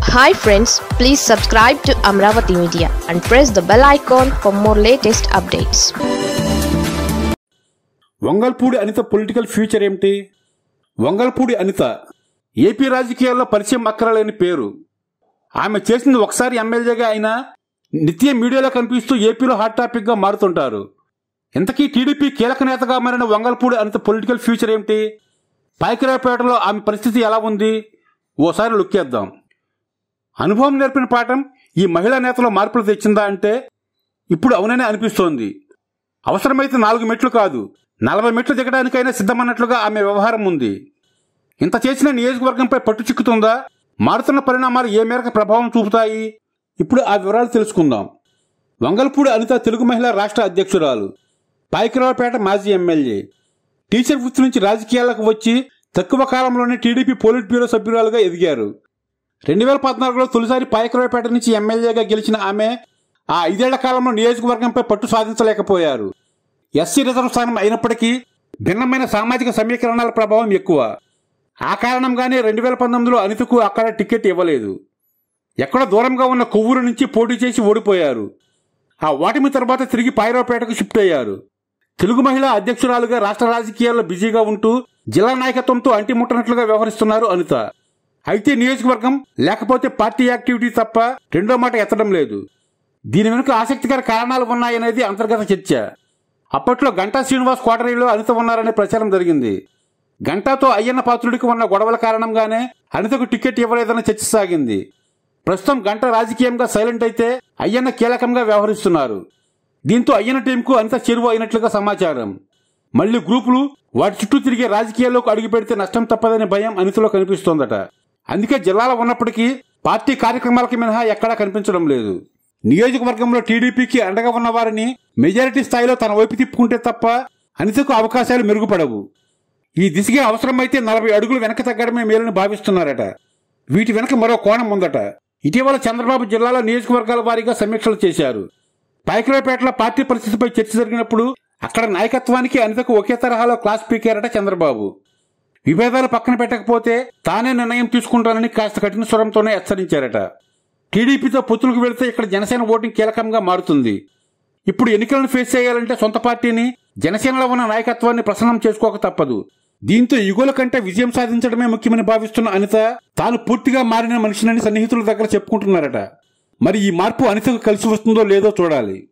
hi friends please subscribe to Amaravati Media and press the bell icon for more latest updates Vangalapudi Anitha political future ఏమిటి Vangalapudi Anitha AP రాజకీయాల్లో పరిచయం అక్కరలేని పేరు ఆమె చేసింది ఒకసారి ఎమ్మెల్యేగా అయినా నిత్యం మీడియాలో కనిపిస్తూ ఏపీలో హాట్ టాపిక్గా మారుతుంటారు ఇంతకీ టీడీపీ కీలక నేతగా మారిన వంగల్పూడి అనిత పొలిటికల్ ఫ్యూచర్ ఏమిటి పాయకరావుపేటలో ఆమె పరిస్థితి ఎలా ఉంది ఓసారి లుక్కేద్దాం అనుభవం నేర్పిన పాఠం ఈ మహిళా నేతలో మార్పులు తెచ్చిందా అంటే ఇప్పుడు అవుననే అనిపిస్తోంది అవసరమైతే నాలుగు మెట్లు కాదు నలభై మెట్లు దిగడానికైనా సిద్ధమన్నట్లుగా ఆమె వ్యవహారం ఉంది ఇంత చేసిన నియోజకవర్గంపై పట్టు చిక్కుతుందా మారుతున్న పరిణామాలు ఏ మేరకు ప్రభావం చూపుతాయి ఇప్పుడు ఆ వివరాలు తెలుసుకుందాం వంగల్పూడి అనిత తెలుగు మహిళా రాష్ట్ర అధ్యక్షురాలు పాయకరావుపేట మాజీ ఎమ్మెల్యే టీచర్ వృత్తి నుంచి రాజకీయాలకు వచ్చి తక్కువ కాలంలోనే టీడీపీ పోలిట్ బ్యూరో సభ్యురాలుగా ఎదిగారు రెండు వేల పద్నాలుగులో తొలిసారి పాయకరావుపేట నుంచి ఎమ్మెల్యేగా గెలిచిన ఆమె ఆ ఐదేళ్ల కాలంలో నియోజకవర్గంపై పట్టు సాధించలేకపోయారు ఎస్సీ రిజర్వ్ స్థానం అయినప్పటికీ భిన్నమైన సామాజిక సమీకరణాల ప్రభావం ఎక్కువ ఆ కారణంగానే రెండు వేల పంతొమ్మిదిలో అనితకు అక్కడ టికెట్ ఇవ్వలేదు ఎక్కడ దూరంగా ఉన్న కొవ్వూరు నుంచి పోటీ చేసి ఓడిపోయారు ఆ ఓటమి తర్వాత తిరిగి పాయరావుపేటకు షిఫ్ట్ అయ్యారు తెలుగు మహిళా అధ్యక్షురాలుగా రాష్ట్ర రాజకీయాల్లో బిజీగా ఉంటూ జిల్లా నాయకత్వంతో అంటిముట్టనట్లుగా వ్యవహరిస్తున్నారు అనిత అయితే నియోజకవర్గం లేకపోతే పార్టీ యాక్టివిటీ తప్ప రెండో మాట ఎత్తడం లేదు దీని వెనుక ఆసక్తికర కారణాలు ఉన్నాయనేది అంతర్గత చర్చ అప్పట్లో గంటా శ్రీనివాస్ కోటరీలో అనిత ఉన్నారనే ప్రచారం జరిగింది గంటాతో అయ్యన్న పాత్రుడికి ఉన్న గొడవల కారణంగానే అనితకు టికెట్ ఇవ్వలేదన్న చర్చ సాగింది ప్రస్తుతం గంట రాజకీయంగా సైలెంట్ అయితే అయ్యన్న కీలకంగా వ్యవహరిస్తున్నారు దీంతో అయ్యన్న టీంకు అనిత చెరువు అయినట్లుగా సమాచారం మళ్లీ గ్రూపులు వాటి చుట్టూ తిరిగే రాజకీయాల్లోకి అడుగు పెడితే నష్టం తప్పదనే భయం అనితలో కనిపిస్తోందట అందుకే జిల్లాలో ఉన్నప్పటికీ పార్టీ కార్యక్రమాలకి మినహా ఎక్కడా కనిపించడం లేదు నియోజకవర్గంలో టీడీపీకి అండగా ఉన్న వారిని మెజారిటీ స్థాయిలో తన వైపు తిప్పుకుంటే తప్ప అనితకు అవకాశాలు మెరుగుపడవు ఈ దిశగా అవసరమైతే నలభై అడుగులు వెనక తగ్గడమే మేలని భావిస్తున్నారట వీటి వెనక మరో కోణం ఉందట ఇటీవల చంద్రబాబు జిల్లాలో నియోజకవర్గాల వారీగా సమీక్షలు చేశారు పాయకరావుపేటలో పార్టీ పరిస్థితిపై చర్చ జరిగినప్పుడు అక్కడ నాయకత్వానికి అనితకు ఒకే తరహాలో క్లాస్ పీకారట చంద్రబాబు విభేదాలు పక్కన పెట్టకపోతే తానే నిర్ణయం తీసుకుంటానని కాస్త కఠిన స్వరంతోనే హెచ్చరించారట టీడీపీతో పొత్తులకు వెళితే ఇక్కడ జనసేన ఓటింగ్ కీలకంగా మారుతుంది ఇప్పుడు ఎన్నికలను ఫేస్ చేయాలంటే సొంత పార్టీని జనసేనలో ఉన్న నాయకత్వాన్ని ప్రసన్నం చేసుకోక తప్పదు దీంతో యుగుల కంటే విజయం సాధించడమే ముఖ్యమని భావిస్తున్న అనిత తాను పూర్తిగా మారిన మనిషినని సన్నిహితుల దగ్గర చెప్పుకుంటున్నారట మరి ఈ మార్పు అనితకు కలిసి వస్తుందో లేదో చూడాలి